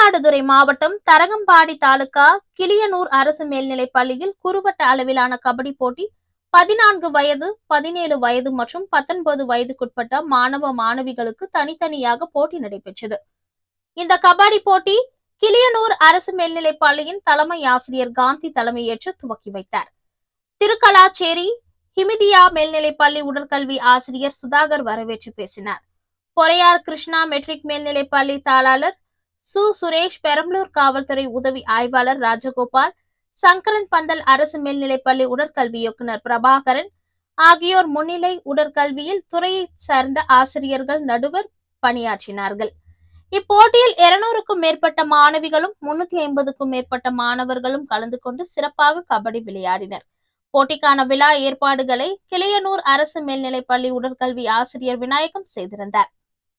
மயிலாடுதுறை மாவட்டம் தரங்கம்பாடி தாலுகா கிளியனூர் அரசு மேல்நிலைப் பள்ளியில் குறுவட்ட அளவிலான கபடி போட்டி பதினான்கு வயது பதினேழு வயது மற்றும் பத்தொன்பது வயதுக்குட்பட்ட மாணவ மாணவிகளுக்கு தனித்தனியாக போட்டி நடைபெற்றது இந்த கபடி போட்டி கிளியனூர் அரசு மேல்நிலைப் பள்ளியின் தலைமை ஆசிரியர் காந்தி தலைமையேற்று துவக்கி வைத்தார் திருக்கலாச்சேரி ஹிமிதியா மேல்நிலைப் பள்ளி உடற்கல்வி ஆசிரியர் சுதாகர் வரவேற்று பேசினார் பொறையார் கிருஷ்ணா மெட்ரிக் மேல்நிலைப் பள்ளி தாளாளர் சு சுரேஷ் பெரம்பலூர் காவல்துறை உதவி ஆய்வாளர் ராஜகோபால் சங்கரன் பந்தல் அரசு மேல்நிலைப்பள்ளி உடற்கல்வி இயக்குனர் பிரபாகரன் ஆகியோர் முன்னிலை உடற்கல்வியில் துறையைச் சார்ந்த ஆசிரியர்கள் நடுவர் பணியாற்றினார்கள் இப்போட்டியில் இருநூறுக்கும் மேற்பட்ட மாணவிகளும் முன்னூத்தி ஐம்பதுக்கும் மேற்பட்ட மாணவர்களும் கலந்து கொண்டு சிறப்பாக கபடி விளையாடினர் போட்டிக்கான விழா ஏற்பாடுகளை கிளியனூர் அரசு மேல்நிலைப்பள்ளி உடற்கல்வி ஆசிரியர் விநாயகம் செய்திருந்தார்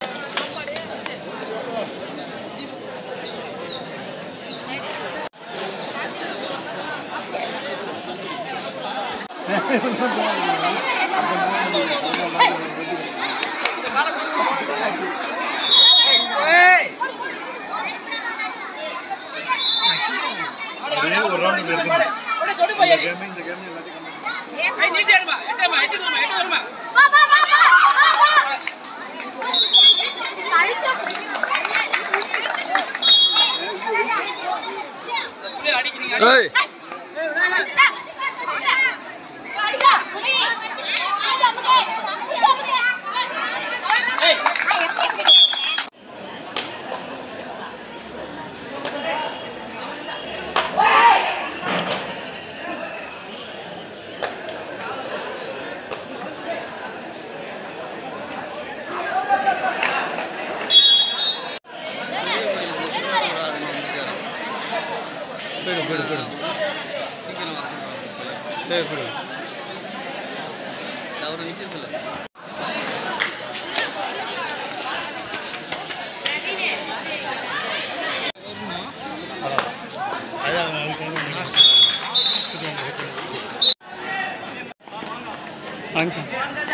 ஒரு ரவுண்ட் இருக்கு இந்த கேம் இந்த கேம் எல்லாத்தையும் ஏய் போயிடு போயிடு போயிடு போயிடு போயிடு அவர் நிற்கிறதில்ல வாங்க சார்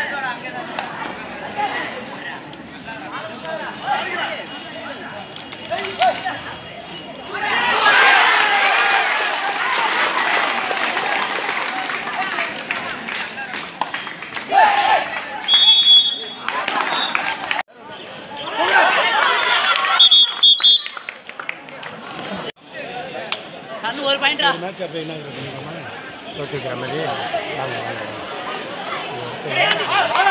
மேட்ச் அப்படியே என்ன பண்ணிக்கலாமா ஓகே மாதிரி வாங்க வாங்க